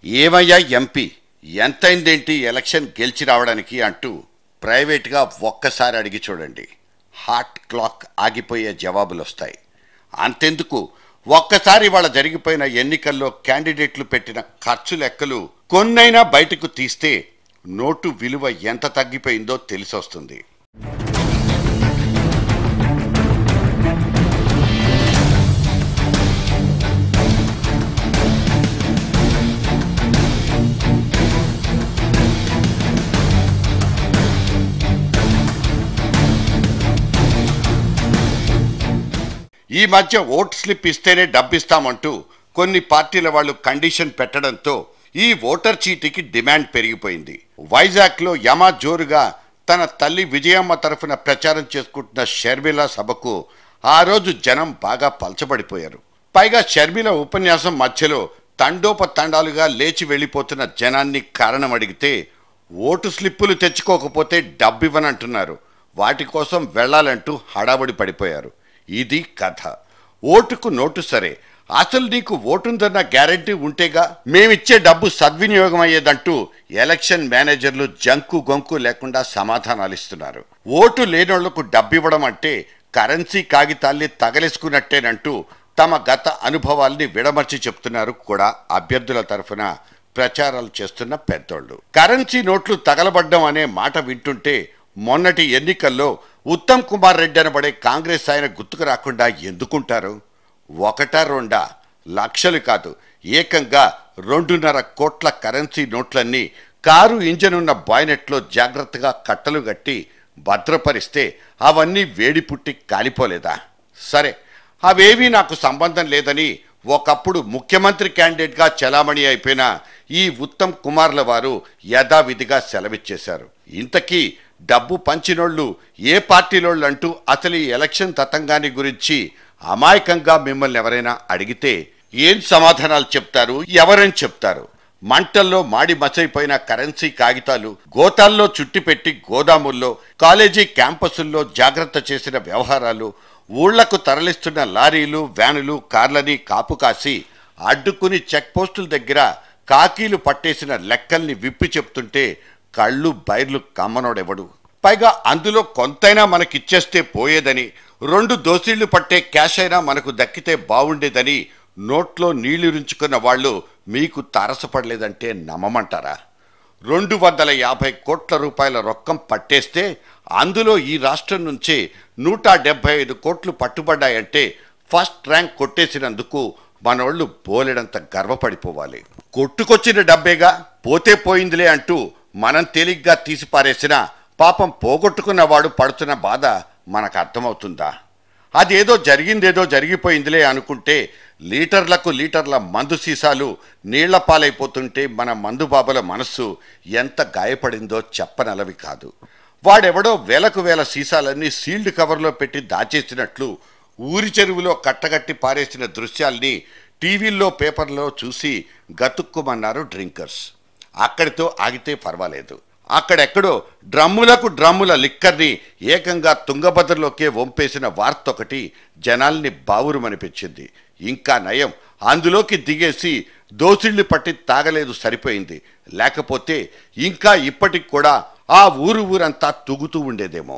ఏమయ్యా MP ఎంతైందేంటి election గెలిచి రావడానికి అంటూ ప్రైవేట్గా ఒక్కసారి అడిగి చూడండి హాట్ క్లాక్ ఆగిపోయే జవాబులు వస్తాయి అంతెందుకు ఒక్కసారి వాళ్ళ జరిగిపోయిన ఎన్నికల్లో క్యాండిడేట్లు పెట్టిన ఖర్చు లెక్కలు కొన్నైనా బయటకు తీస్తే నోటు విలువ ఎంత తగ్గిపోయిందో తెలిసొస్తుంది ఈ మధ్య ఓట్ స్లిప్ ఇస్తేనే డబ్బిస్తామంటూ కొన్ని పార్టీల వాళ్ళు కండిషన్ పెట్టడంతో ఈ ఓటర్ చీటీకి డిమాండ్ పెరిగిపోయింది వైజాగ్లో యమ జోరుగా తన తల్లి విజయమ్మ తరఫున ప్రచారం చేసుకుంటున్న షర్మిల సభకు ఆ రోజు జనం బాగా పలచబడిపోయారు పైగా షర్మిల ఉపన్యాసం మధ్యలో తండోపతండాలుగా లేచి వెళ్ళిపోతున్న జనాన్ని కారణం అడిగితే ఓటు స్లిప్పులు తెచ్చుకోకపోతే డబ్బివ్వనంటున్నారు వాటి కోసం వెళ్ళాలంటూ హడావుడి పడిపోయారు ఇది కథ ఓటుకు నోటు సరే అసలు నీకు ఓటుందన్న గ్యారంటీ ఉంటేగా మేమిచ్చే డబ్బు సద్వినియోగం అయ్యేదంటూ ఎలక్షన్ మేనేజర్లు జంకు గొంకు లేకుండా సమాధానాలు ఇస్తున్నారు ఓటు లేనోళ్లకు డబ్బివ్వడం అంటే కరెన్సీ కాగితాల్ని తగలేసుకున్నట్టేనంటూ తమ గత అనుభవాల్ని విడమర్చి చెప్తున్నారు కూడా అభ్యర్థుల తరఫున ప్రచారాలు చేస్తున్న పెద్దోళ్ళు కరెన్సీ నోట్లు తగలబడ్డం అనే మాట వింటుంటే మొన్నటి ఎన్నికల్లో ఉత్తమ్ కుమార్ రెడ్డి అనబడే కాంగ్రెస్ ఆయన గుర్తుకు రాకుండా ఎందుకుంటారు ఒకటా రెండా లక్షలు కాదు ఏకంగా రెండున్నర కోట్ల కరెన్సీ నోట్లన్నీ కారు ఇంజన్ ఉన్న బాయ్నెట్లో జాగ్రత్తగా కట్టలు కట్టి భద్రపరిస్తే అవన్నీ వేడి పుట్టి కాలిపోలేదా సరే అవేవీ నాకు సంబంధం లేదని ఒకప్పుడు ముఖ్యమంత్రి క్యాండిడేట్గా చలామణి అయిపోయిన ఈ ఉత్తమ్ కుమార్ల వారు యథావిధిగా సెలవిచ్చేశారు ఇంతకీ డబ్బు పంచినోళ్ళు ఏ పార్టీలోళ్ళు అంటూ అసలు ఈ ఎలక్షన్ తతంగాన్ని గురించి అమాయకంగా మిమ్మల్ని ఎవరైనా అడిగితే ఏం సమాధానాలు చెప్తారు ఎవరని చెప్తారు మంటల్లో మాడి మసైపోయిన కరెన్సీ కాగితాలు గోతాల్లో చుట్టిపెట్టి గోదాముల్లో కాలేజీ క్యాంపసుల్లో జాగ్రత్త చేసిన వ్యవహారాలు ఊళ్లకు తరలిస్తున్న లారీలు వ్యానులు కార్లని కాపు కాసి అడ్డుకుని చెక్ పోస్టుల దగ్గర కాకీలు పట్టేసిన లెక్కల్ని విప్పి చెప్తుంటే కళ్ళు బైర్లు కమ్మనోడెవడు పైగా అందులో కొంతైనా మనకిచ్చేస్తే పోయేదని రెండు దోసిళ్లు పట్టే క్యాష్ అయినా మనకు దక్కితే బాగుండేదని నోట్లో నీళ్లురించుకున్న వాళ్ళు మీకు తారసపడలేదంటే నమ్మమంటారా రెండు వందల యాభై కోట్ల రూపాయల రొక్కం పట్టేస్తే అందులో ఈ రాష్ట్రం నుంచే నూట డెబ్బై ఐదు కోట్లు పట్టుబడ్డాయంటే ఫస్ట్ ర్యాంక్ కొట్టేసినందుకు మనోళ్ళు బోలెడంత గర్వపడిపోవాలి కొట్టుకొచ్చిన డబ్బేగా పోతే పోయిందిలే అంటూ మనం తేలిగ్గా తీసిపారేసిన పాపం పోగొట్టుకున్నవాడు పడుతున్న బాధ మనకు అర్థమవుతుందా అదేదో జరిగిందేదో జరిగిపోయిందిలే అనుకుంటే లీటర్లకు లీటర్ల మందు సీసాలు నీళ్ల పాలైపోతుంటే మన మందు బాబుల మనస్సు ఎంత గాయపడిందో చెప్పనలవి కాదు వాడెవడో వేలకు వేల సీసాలన్నీ సీల్డ్ కవర్లో పెట్టి దాచేసినట్లు ఊరి చెరువులో కట్టగట్టి పారేసిన దృశ్యాల్ని టీవీల్లో పేపర్లో చూసి గతుక్కుమన్నారు డ్రింకర్స్ అక్కడితో ఆగితే పర్వాలేదు అక్కడెక్కడో డ్రమ్ములకు డ్రమ్ముల లిక్కర్ని ఏకంగా తుంగభద్రలోకే వంపేసిన వార్త ఒకటి జనాల్ని బావురుమనిపించింది ఇంకా నయం అందులోకి దిగేసి దోసిళ్లు పట్టి తాగలేదు సరిపోయింది లేకపోతే ఇంకా ఇప్పటికి కూడా ఆ ఊరు ఊరంతా తుగుతూ ఉండేదేమో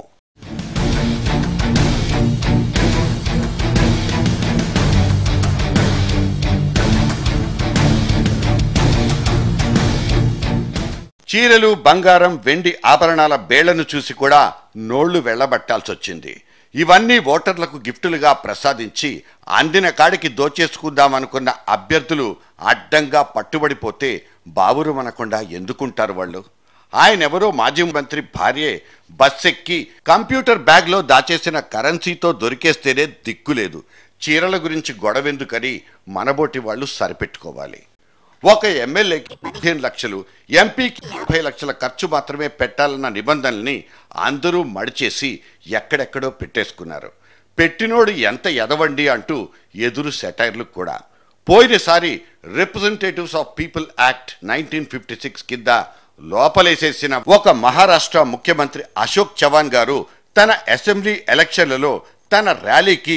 చీరలు బంగారం వెండి ఆభరణాల బేళ్లను చూసి కూడా నోళ్లు వెళ్ళబట్టాల్సొచ్చింది ఇవన్నీ ఓటర్లకు గిఫ్టులుగా ప్రసాదించి అందిన కాడికి దోచేసుకుందామనుకున్న అభ్యర్థులు అడ్డంగా పట్టుబడిపోతే బావురు మనకుండా ఎందుకుంటారు వాళ్ళు ఆయన ఎవరో మాజీ మంత్రి భార్యే బస్సెక్కి కంప్యూటర్ బ్యాగ్లో దాచేసిన కరెన్సీతో దొరికేస్తేనే దిక్కులేదు చీరల గురించి గొడవెందుకని మనబోటి వాళ్ళు సరిపెట్టుకోవాలి ఒక ఎమ్మెల్యేకి పదిహేను లక్షలు ఎంపీకి ముప్పై లక్షల ఖర్చు మాత్రమే పెట్టాలన్న నిబంధనల్ని అందరూ మడిచేసి ఎక్కడెక్కడో పెట్టేసుకున్నారు పెట్టినోడు ఎంత ఎదవండి అంటూ ఎదురు సెటైర్లు కూడా పోయినసారి representatives of people act nineteen fifty six కింద లోపలేసేసిన ఒక మహారాష్ట్ర ముఖ్యమంత్రి అశోక్ చవాన్ గారు తన అసెంబ్లీ ఎలక్షన్లలో తన ర్యాలీకి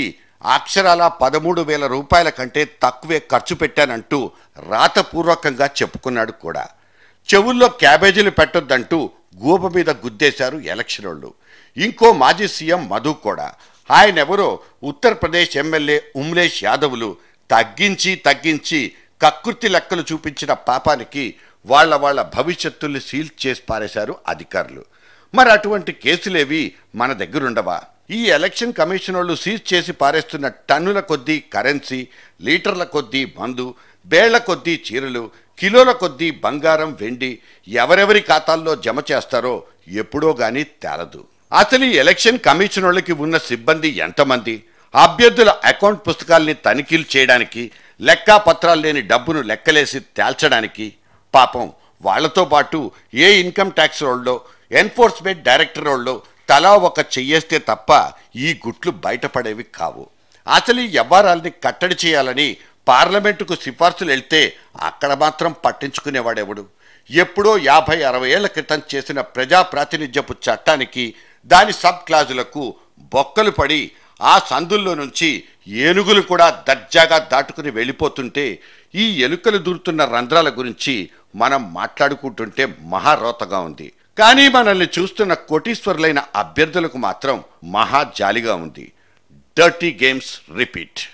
అక్షరాల పదమూడు వేల రూపాయల కంటే తక్కువే ఖర్చు పెట్టానంటూ రాతపూర్వకంగా చెప్పుకున్నాడు కూడా చెవుల్లో క్యాబేజీలు పెట్టొద్దంటూ గూప మీద గుద్దేశారు ఎలక్షనోళ్ళు ఇంకో మాజీ సీఎం మధు కూడా ఆయనెవరో ఉత్తరప్రదేశ్ ఎమ్మెల్యే ఉమ్లేష్ యాదవ్లు తగ్గించి తగ్గించి కకృతి లెక్కలు చూపించిన పాపానికి వాళ్ళ వాళ్ళ భవిష్యత్తుల్ని సీల్ చేసి పారేశారు అధికారులు మరి అటువంటి కేసులేవి మన దగ్గరుండవా ఈ ఎలక్షన్ కమిషన్ వాళ్ళు సీజ్ చేసి పారేస్తున్న టన్నుల కొద్దీ కరెన్సీ లీటర్ల కొద్దీ మందు బేళ్ల కొద్దీ చీరలు కిలోల కొద్దీ బంగారం వెండి ఎవరెవరి ఖాతాల్లో జమ చేస్తారో ఎప్పుడో గాని తేలదు అసలు ఈ ఎలక్షన్ కమిషన్ వాళ్ళకి ఉన్న సిబ్బంది ఎంతమంది అభ్యర్థుల అకౌంట్ పుస్తకాల్ని తనిఖీలు చేయడానికి లెక్కా పత్రాలు లేని డబ్బును లెక్కలేసి తేల్చడానికి పాపం వాళ్లతో పాటు ఏ ఇన్కమ్ ట్యాక్స్ వాళ్ళో ఎన్ఫోర్స్మెంట్ డైరెక్టర్ వాళ్ళు తలా ఒక చెయ్యేస్తే తప్ప ఈ గుట్లు బయటపడేవి కావు అసలు ఈ వ్యవహారాల్ని కట్టడి చేయాలని పార్లమెంటుకు సిఫార్సులు వెళ్తే అక్కడ మాత్రం పట్టించుకునేవాడెవడు ఎప్పుడో యాభై అరవై ఏళ్ల క్రితం చేసిన ప్రజా ప్రాతినిధ్యపు చట్టానికి దాని సబ్ క్లాజులకు బొక్కలు పడి ఆ సందుల్లో నుంచి ఏనుగులు కూడా దర్జాగా దాటుకుని వెళ్ళిపోతుంటే ఈ ఎలుకలు దూరుతున్న రంధ్రాల గురించి మనం మాట్లాడుకుంటుంటే మహారోతగా ఉంది కానీ మనల్ని చూస్తున్న కోటీశ్వరులైన అభ్యర్థులకు మాత్రం మహా జాలిగా ఉంది డర్టీ గేమ్స్ రిపీట్